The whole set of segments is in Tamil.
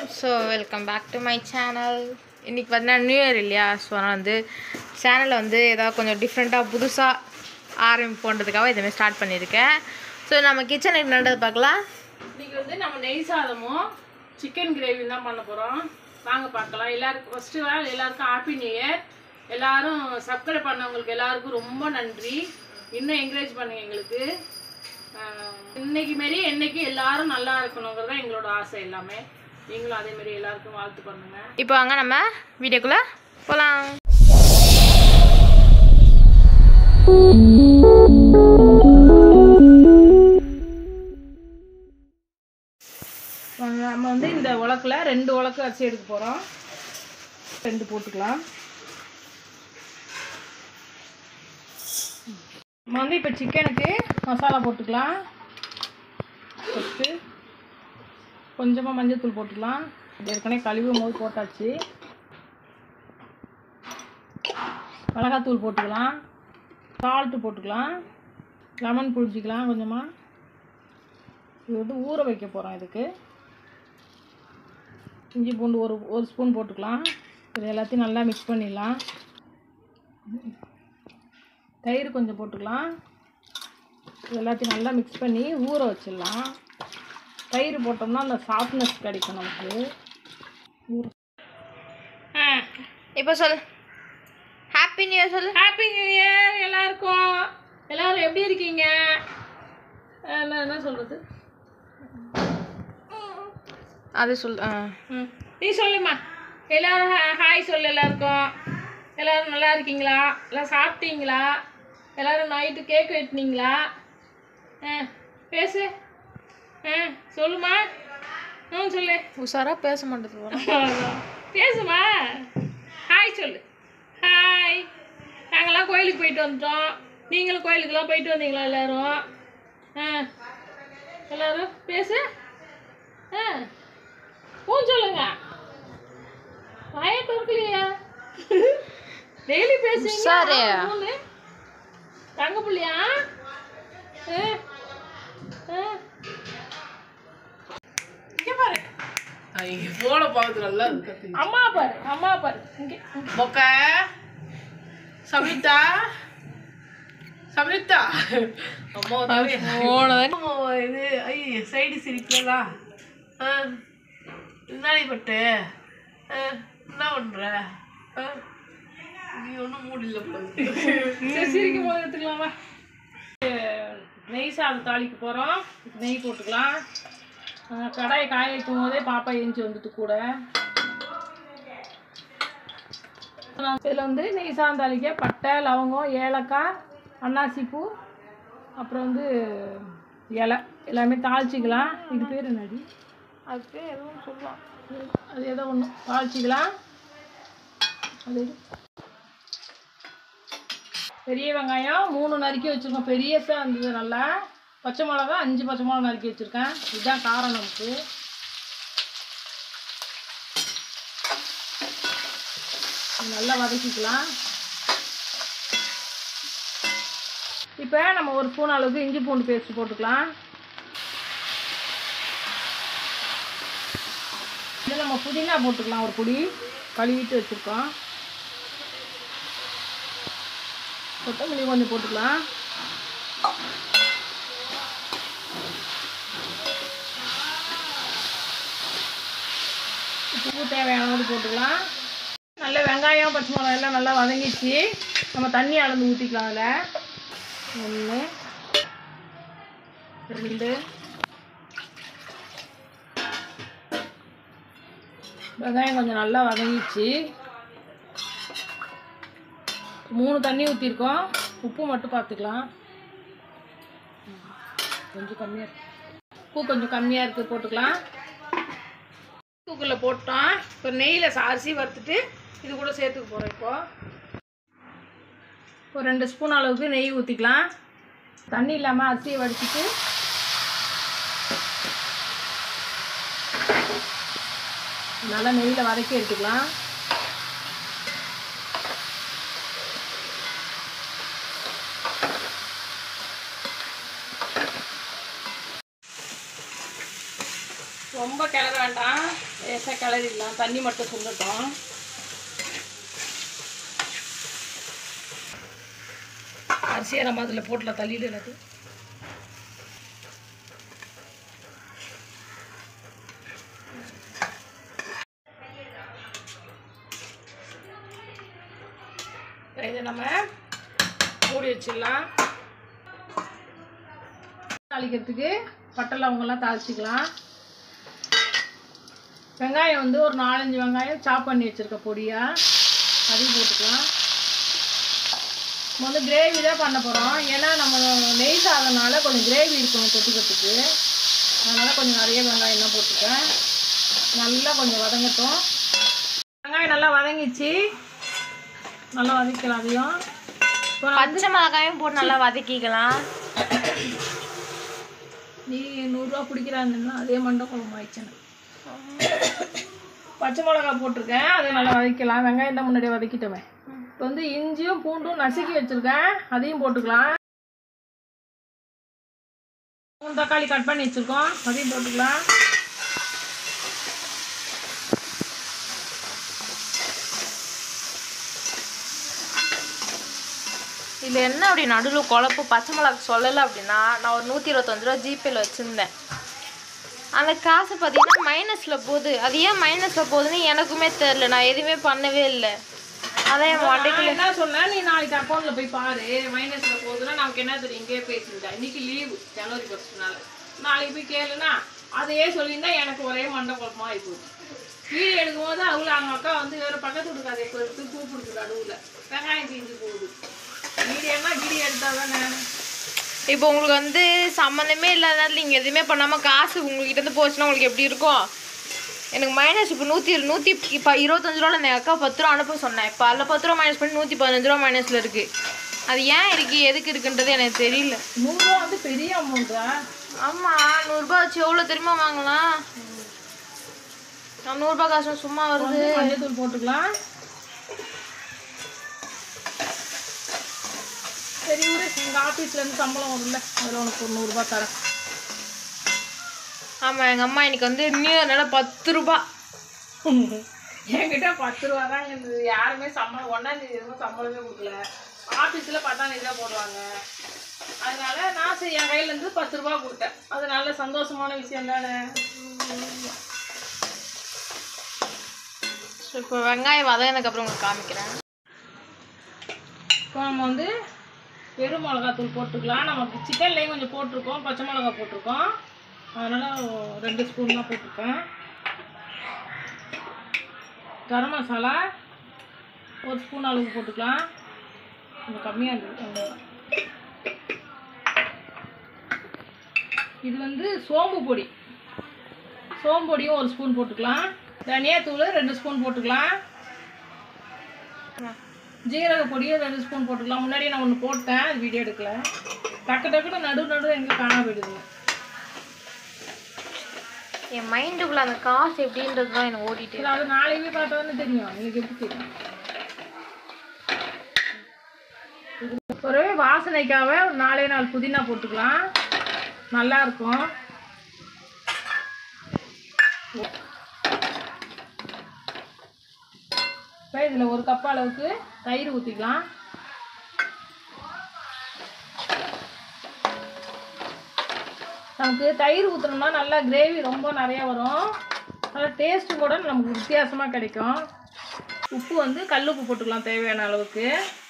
So welcome back to my channel இன்றைக்கி பார்த்தீங்கன்னா நியூ இயர் இல்லையா ஸோ நான் வந்து சேனலை வந்து ஏதாவது கொஞ்சம் டிஃப்ரெண்ட்டாக புதுசாக ஆரம்பிப்போன்றதுக்காக இதுமாதிரி ஸ்டார்ட் பண்ணியிருக்கேன் ஸோ நம்ம கிச்சனுக்கு நடந்தது பார்க்கலாம் இன்னைக்கு வந்து நம்ம நெய் சாதமும் சிக்கன் கிரேவி தான் பண்ண போகிறோம் வாங்க பார்க்கலாம் எல்லாருக்கும் ஃபஸ்ட்டு வேல் எல்லாருக்கும் ஹாப்பி நியூ இயர் எல்லாரும் சப்ஸ்கிரைப் பண்ணவங்களுக்கு எல்லாருக்கும் ரொம்ப நன்றி இன்னும் என்கரேஜ் பண்ணுங்க எங்களுக்கு ஆஹ் இன்னைக்கு மாரி என்னைக்கு எல்லாரும் நல்லா இருக்கணுங்கிறது தான் எங்களோட ஆசை எல்லாமே நீங்களும் அதே மாதிரி எல்லாருக்கும் வாழ்த்து பண்ணுங்க இப்போ வாங்க நம்ம வீடியோக்குள்ளே போகலாம் வாங்க, நம்ம வந்து இந்த உலக்கில் ரெண்டு உலக்கு அரிசி எடுக்க போகிறோம் ரெண்டு போட்டுக்கலாம் நம்ம வந்து இப்போ சிக்கனுக்கு மசாலா போட்டுக்கலாம் ஃபஸ்ட்டு கொஞ்சமாக மஞ்சள்தூள் போட்டுக்கலாம் இது ஏற்கனவே கழுவும் போது போட்டாச்சு மிளகாத்தூள் போட்டுக்கலாம் சால்ட்டு போட்டுக்கலாம் லெமன் புழிஞ்சிக்கலாம் கொஞ்சமாக இது வந்து ஊற வைக்க போகிறோம் இதுக்கு இஞ்சி பூண்டு ஒரு ஒரு ஸ்பூன் போட்டுக்கலாம் இது எல்லாத்தையும் நல்லா மிக்ஸ் பண்ணிடலாம் தயிர் கொஞ்சம் போட்டுக்கலாம் இது எல்லாத்தையும் நல்லா மிக்ஸ் பண்ணி ஊற வச்சிடலாம் தயிர் போட்டோம்னா அந்த சாஃப்ட்னஸ் கிடைக்கும் நமக்கு ஊற இப்போ சொல் ஹாப்பி நியூ இயர் சொல் ஹாப்பி நியூ இயர் எல்லாருக்கும் எல்லாரும் எப்படி இருக்கீங்க அஹ் என்ன என்ன சொல்கிறது அது சொல் ஆ ம் நீ சொல்லுமா எல்லாரும் ஹா- ஹாய் சொல்லு எல்லாருக்கும் எல்லாரும் நல்லா இருக்கீங்களா எல்லாம் சாப்பிட்டீங்களா எல்லாரும் நைட்டு கேக் வெட்டினீங்களா ஆ பேசு ஆ சொல்லுமா ம் சொல்லு உஷாராக பேச மாட்டேது போகிறோம் பேசுமா ஹாய் சொல்லு ஹாய் நாங்கள்லாம் கோயிலுக்கு போயிட்டு வந்துட்டோம் நீங்களும் கோயிலுக்கெல்லாம் போயிட்டு வந்தீங்களா எல்லாரும் ஆ எல்லாரும் பேசு ஆ ஊ சொல்லுங்க வாயை திறக்கலையா டெய்லி பேசுவீங்க சரி. ஊன்னு. தங்க புள்ளியா ஆ ஆ இங்க பாரு போன பார்த்து நல்லா இருக்கு அம்மா பாரு அம்மா பாரு இங்கே மொக்க சமிதா சமிதா அம்மா போனதான் அம்மா இது ஐ சைடு சிரிக்கலா ஆ என்னடி பட்டு ஆ, என்ன பண்ற ஆ, நீ ஒன்றும் மூடில போகுது சரி சிரிக்கும் போது எடுத்துக்கலாமா நெய் சாதம் தாளிக்க போகிறோம் நெய் போட்டுக்கலாம் அஹ் கடாயை காய வைக்கும் போதே பாப்பா ஏஞ்சி வந்துட்டு கூட இதில் வந்து நெய் சாதம் தாளிக்க பட்டை லவங்கம் ஏலக்காய் அன்னாசிப்பூ அப்புறம் வந்து இலை எல்லாமே தாளிச்சிக்கலாம் இது பேர் என்னடி அது பேர் எதுவும் சொல்லலாம் அது ஏதோ ஒன்று தாளிச்சிக்கலாம் அது எது? பெரிய வெங்காயம் மூணு நறுக்கி வச்சுருக்கோம் பெரியசாக இருந்தது நல்லா பச்சை மிளகா அஞ்சு பச்சை மிளகா நறுக்கி வச்சுருக்கேன் இதுதான் காரம் நமக்கு இது நல்லா வதக்கிக்கலாம் இப்போ நம்ம ஒரு ஸ்பூன் அளவுக்கு இஞ்சி பூண்டு பேஸ்ட் போட்டுக்கலாம் இது நம்ம புதினா போட்டுக்கலாம் ஒரு பொடி கழுவிட்டு வச்சுருக்கோம் கொத்தமல்லி கொஞ்சம் போட்டுக்கலாம் உப்பு தேவையான அளவு போட்டுக்கலாம் நல்ல வெங்காயம் பச்சை மிளகாய் எல்லாம் நல்லா வதங்கிச்சு நம்ம தண்ணி அளந்து ஊற்றிக்கலாம் அதில் ஒன்று ரெண்டு வெங்காயம் கொஞ்சம் நல்லா வதங்கிச்சு மூணு தண்ணி ஊற்றிருக்கோம் உப்பு மட்டும் பார்த்துக்கலாம் கொஞ்சம் கம்மியாக இருக்கு உப்பு கொஞ்சம் கம்மியாக இருக்குது போட்டுக்கலாம் தூக்கில் போட்டோம் இப்போ நெய்யில் அரிசி வறுத்துட்டு இது கூட சேர்த்துக்க போகிறோம் இப்போ ஒரு ரெண்டு ஸ்பூன் அளவுக்கு நெய் ஊற்றிக்கலாம் தண்ணி இல்லாமல் அரிசியை வடிச்சிட்டு நல்லா நெய்யில் வதக்கி எடுத்துக்கலாம் ரொம்ப கிளற வேண்டாம் லேசாக கிளறிடலாம் தண்ணி மட்டும் சுண்டட்டும் அரிசியை நம்ம அதில் போட்டலாம் தள்ளிடு எனக்கு இதை நம்ம மூடி வச்சிடலாம் தாளிக்கிறதுக்கு பட்டை லவங்கெல்லாம் தாளிச்சிக்கலாம் வெங்காயம் வந்து ஒரு நாலஞ்சு வெங்காயம் சாப் பண்ணி வச்சுருக்க பொடியாக அதையும் போட்டுக்கலாம் நம்ம வந்து கிரேவி தான் பண்ண போகிறோம் ஏன்னா நம்ம நெய் சாதனால கொஞ்சம் கிரேவி இருக்கணும் தொட்டுக்கிறதுக்கு அதனால் கொஞ்சம் நிறைய வெங்காயம் தான் போட்டிருக்கேன் நல்லா கொஞ்சம் வதங்கட்டும் வெங்காயம் நல்லா வதங்கிச்சு நல்லா வதக்கலாம் அதையும் இப்போ நான் பச்சை மிளகாயும் போட்டு நல்லா வதக்கிக்கலாம் நீ நூறுரூவா பிடிக்கிறாங்கன்னா அதே மண்டை குழம்பு ஆயிடுச்சு பச்சை மிளகா போட்டிருக்கேன் அதை நல்லா வதக்கலாம் வெங்காயம் தான் முன்னாடியே வதக்கிட்டோமே இப்போ வந்து இஞ்சியும் பூண்டும் நசுக்கி வச்சுருக்கேன் அதையும் போட்டுக்கலாம் மூணு தக்காளி கட் பண்ணி வச்சுருக்கோம் அதையும் போட்டுக்கலாம் இதில் என்ன அப்படி நடுவில் குழப்பு பச்சை மிளகா சொல்லலை அப்படின்னா நான் ஒரு நூற்றி இருபத்தஞ்சு ரூபா ஜிபேல வச்சுருந்தேன் அந்த காசு பார்த்தீங்கன்னா மைனஸில் போகுது அது ஏன் மைனஸில் போகுதுன்னு எனக்குமே தெரில நான் எதுவுமே பண்ணவே இல்லை அதான் என் மண்டைக்குள்ள நான் என்ன சொன்னேன் நீ நாளைக்கு அக்கௌண்ட்ல போய் பாரு மைனஸ்ல போகுதுன்னா நமக்கு என்ன தெரியும் இங்கே பேசியிருந்தா இன்னைக்கு லீவு ஜனவரி ஃபர்ஸ்ட்னால நாளைக்கு போய் கேளுனா அதையே சொல்லியிருந்தா எனக்கு ஒரே மண்டை குழப்பமா ஆகி போச்சு வீடு எடுக்கும் போது அவங்கள அவங்க அக்கா வந்து வேற பக்கத்து வீட்டுக்காரை இப்போ எடுத்து கூப்பிடுது நடுவில் வெங்காயம் தீஞ்சு போகுது வீடியோனா வீடியோ எடுத்தா தானே இப்போ உங்களுக்கு வந்து சம்மந்தமே இல்லாத நேரத்தில் நீங்கள் எதுவுமே பண்ணாமல் காசு உங்ககிட்ட இருந்து போச்சுன்னா உங்களுக்கு எப்படி இருக்கும் எனக்கு மைனஸ் இப்போ நூற்றி நூற்றி இப்போ இருபத்தஞ்சு ரூபாவில் எங்கள் அக்கா பத்து ரூபா அனுப்ப சொன்னேன் இப்போ அதில் பத்து ரூபா மைனஸ் பண்ணி நூற்றி பதினஞ்சு ரூபா மைனஸில் இருக்குது அது ஏன் இருக்குது எதுக்கு இருக்குன்றது எனக்கு தெரியல நூறுரூவா வந்து பெரிய அமௌண்ட்டா ஆமாம் நூறுரூபா வச்சு எவ்வளோ தெரியுமா வாங்கலாம் நான் நூறுரூபா காசு சும்மா வருது மஞ்சத்தூள் போட்டுக்கலாம் சரி விடு எங்கள் ஆஃபீஸ்லேருந்து சம்பளம் வரும்ல அதில் உனக்கு ஒரு நூறுரூபா தரேன் ஆமாம் எங்கள் அம்மா இன்னைக்கு வந்து நியூ இயர்னால பத்து ரூபா என்கிட்ட பத்து ரூபா தான் இருந்தது யாருமே சம்பளம் ஒன்றாம் தேதி எதுவும் சம்பளமே கொடுக்கல ஆஃபீஸில் பத்தாம் தேதி தான் போடுவாங்க அதனால நான் சரி என் கையிலேருந்து பத்து ரூபா கொடுத்தேன் அது நல்ல சந்தோஷமான விஷயம் தானே இப்போ வெங்காயம் வதங்கினதுக்கு அப்புறம் உங்களுக்கு காமிக்கிறேன் இப்போ நம்ம வந்து வெறும் மிளகாத்தூள் போட்டுக்கலாம் நமக்கு சிக்கன்லேயும் கொஞ்சம் போட்டிருக்கோம் பச்சை மிளகா போட்டிருக்கோம் அதனால் ரெண்டு ஸ்பூன் தான் போட்டிருக்கேன் கரம் மசாலா ஒரு ஸ்பூன் அளவுக்கு போட்டுக்கலாம் கொஞ்சம் கம்மியாக இருக்குது இது வந்து சோம்பு பொடி சோம்பு பொடியும் ஒரு ஸ்பூன் போட்டுக்கலாம் தனியாத்தூள் ரெண்டு ஸ்பூன் போட்டுக்கலாம் ஜீரக பொடியும் ரெண்டு ஸ்பூன் போட்டுக்கலாம் முன்னாடியே நான் ஒன்று போட்டேன் அது வீடியோ எடுக்கல டக்கு டக்குன்னு நடு நடு எங்கே காணாம போயிடுதுங்க என் மைண்டுக்குள்ள அந்த காசு எப்படின்றது தான் எனக்கு ஓடிட்டு சரி அது நாளைக்கு பார்த்தா தானே தெரியும் எனக்கு எப்படி தெரியும் ஒரு வாசனைக்காக ஒரு நாலே நாலு புதினா போட்டுக்கலாம் நல்லா இருக்கும் இப்போ இதில் ஒரு கப் அளவுக்கு தயிர் ஊற்றிக்கலாம் நமக்கு தயிர் ஊற்றணும்னா நல்லா கிரேவி ரொம்ப நிறையா வரும் நல்லா டேஸ்ட்டும் கூட நமக்கு வித்தியாசமாக கிடைக்கும் உப்பு வந்து கல் உப்பு போட்டுக்கலாம் தேவையான அளவுக்கு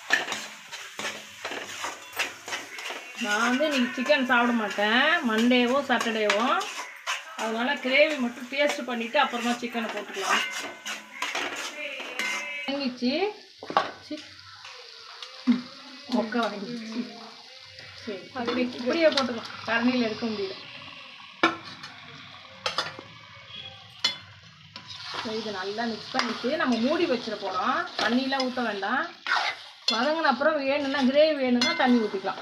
நான் வந்து இன்னைக்கு சிக்கன் சாப்பிட மாட்டேன் மண்டேவோ சாட்டர்டேவோ அதனால கிரேவி மட்டும் டேஸ்ட் பண்ணிவிட்டு அப்புறமா சிக்கனை போட்டுக்கலாம் வாங்கிச்சு மொக்க வாங்கிச்சு சரி அப்படி இப்படியே போட்டுக்கலாம் கரண்டியில் எடுக்க முடியல சரி, இதை நல்லா மிக்ஸ் பண்ணிட்டு நம்ம மூடி வச்சிட போகிறோம் தண்ணியெலாம் ஊற்ற வேண்டாம் வதங்கின அப்புறம் வேணும்னா கிரேவி வேணும்னா தண்ணி ஊற்றிக்கலாம்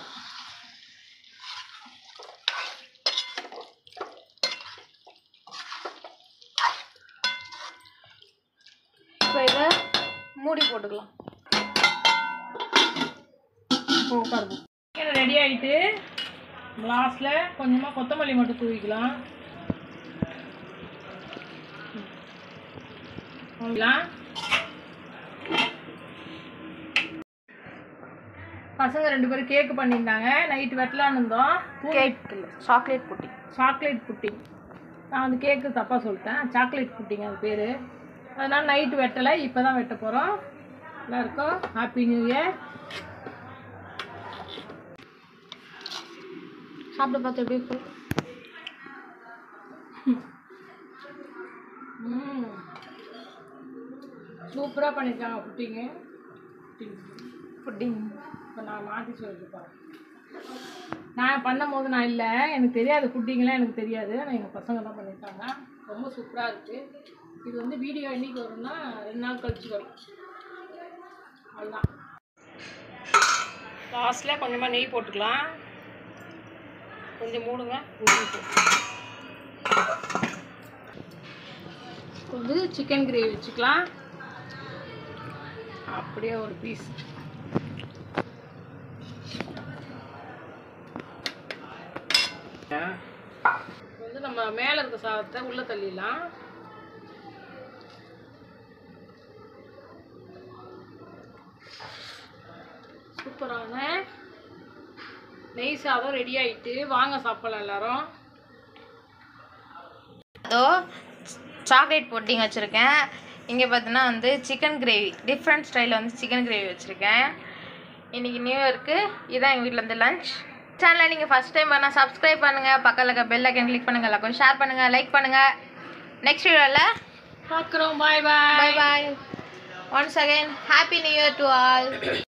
இப்போ இதை மூடி போட்டுக்கலாம் இப்போ உட்காருங்க சிக்கன் ரெடி ஆகிட்டு லாஸ்ட்டில் கொஞ்சமாக கொத்தமல்லி மட்டும் தூவிக்கலாம் எல்லாம் பசங்க ரெண்டு பேரும் கேக்கு பண்ணியிருந்தாங்க நைட்டு வெட்டலான்னு இருந்தோம் கேக் இல்லை சாக்லேட் புட்டி சாக்லேட் புட்டிங் நான் வந்து கேக்கு தப்பாக சொல்லிட்டேன் சாக்லேட் புட்டிங் அது பேர் அதனால் நைட்டு வெட்டலை இப்போ தான் வெட்ட போகிறோம் எல்லாருக்கும் ஹாப்பி நியூ இயர் சாப்பிட பார்த்து எப்படி இருக்கு சூப்பராக பண்ணியிருக்காங்க புட்டிங்கு புட்டிங் இப்போ நான் மாற்றி சொல்லிட்டு நான் பண்ணும்போது நான் இல்லை எனக்கு தெரியாது புட்டிங்லாம் எனக்கு தெரியாது ஆனால் எங்கள் பசங்க தான் பண்ணியிருக்காங்க ரொம்ப சூப்பராக இருக்குது இது வந்து வீடியோ என்னைக்கு வரும்னா ரெண்டு நாள் கழிச்சு வரும் அவ்வளோதான் லாஸ்ட்டில் கொஞ்சமாக நெய் போட்டுக்கலாம் கொஞ்சம் மூடுங்க நெய் போட்டு கொஞ்சம் சிக்கன் கிரேவி வச்சுக்கலாம் அப்படியே ஒரு பீஸ் வந்து நம்ம மேலே இருக்க சாதத்தை உள்ளே தள்ளிடலாம் சூப்பரான நெய் சாதம் ரெடி ஆயிட்டு வாங்க சாப்பிடலாம் எல்லாரும் அதோ சாக்லேட் புட்டிங் வச்சுருக்கேன் இங்கே பார்த்தீங்கன்னா வந்து சிக்கன் கிரேவி டிஃப்ரெண்ட் ஸ்டைலில் வந்து சிக்கன் கிரேவி வச்சுருக்கேன் இன்றைக்கி நியூ இயர்க்கு இதான் எங்கள் வீட்டில் வந்து லஞ்ச் சேனலை நீங்கள் ஃபஸ்ட் டைம் பண்ணால் சப்ஸ்கிரைப் பண்ணுங்கள் பக்கத்தில் இருக்க பெல் ஐக்கன் கிளிக் பண்ணுங்கள் எல்லாருக்கும் ஷேர் பண்ணுங்கள் லைக் பண்ணுங்கள் நெக்ஸ்ட் வீடியோவில் பார்க்குறோம் bye bye bye bye once again happy new year to all